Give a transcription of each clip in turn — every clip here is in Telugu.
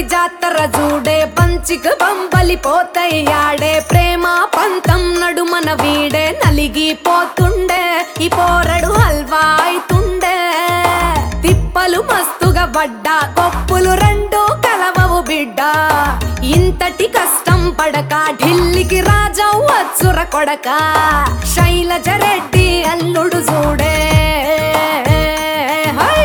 జాతర చూడే పంచిక బంబలి పోతయ్యాడే ప్రేమ పంతం నడుమన వీడే నలిగిపోతుండే ఈ పోరడు హల్వా అయితుండే తిప్పలు మస్తుగా పడ్డా కొప్పులు రెండు కలవవు బిడ్డ ఇంతటి కష్టం పడక ఢిల్లీకి రాజా వచ్చుర కొడక శైలజ రెడ్డి అల్లుడు చూడే హై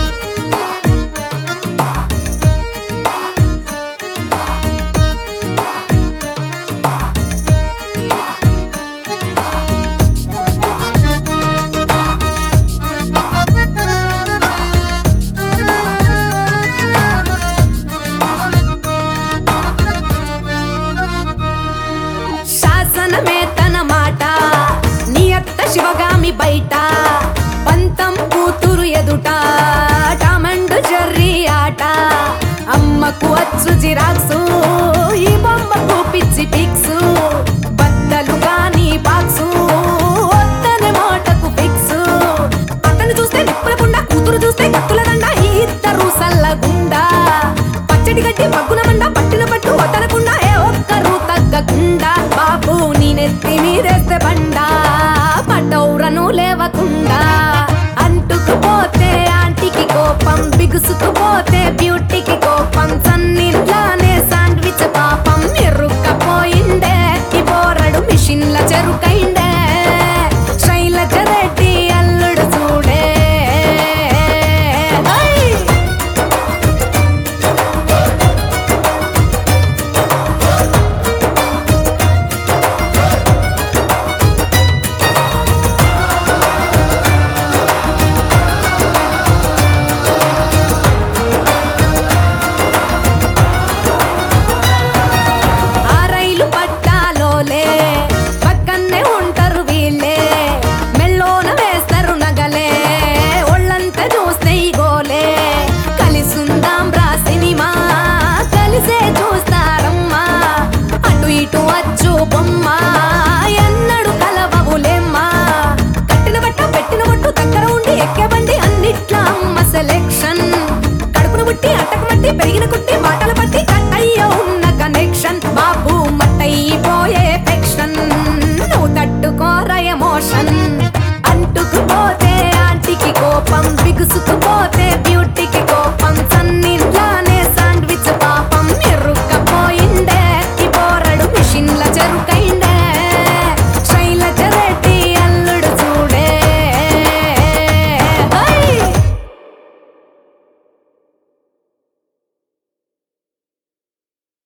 శాసనమే తన మాట నియత్త శివగామి బయట పంతం కూతురు ఎదుట టామండ్ జర్రీ ఆట అమ్మకు అచ్చు జిరాక్సు ఈ బొమ్మకు పిచ్చి పిక్సు బద్దలు గాని బాక్సు వద్దనే మాటకు ఫిక్సు అతను చూస్తే నిప్పుల పుండ కూతురు చూస్తే కత్తుల దండ ఈ ఇద్దరు సల్లగుండా పచ్చడి గడ్డి పగ్గున మండ పట్టిన పట్టు వదలకుండా ఏ ఒక్కరు తగ్గకుండా బాబు నీ నెత్తి మీరేస్తే బండ పటౌరను లేవకుండా అంటుకుపోతే ఆంటీకి కోపం బిగుసుకుపోతే బ్యూటీకి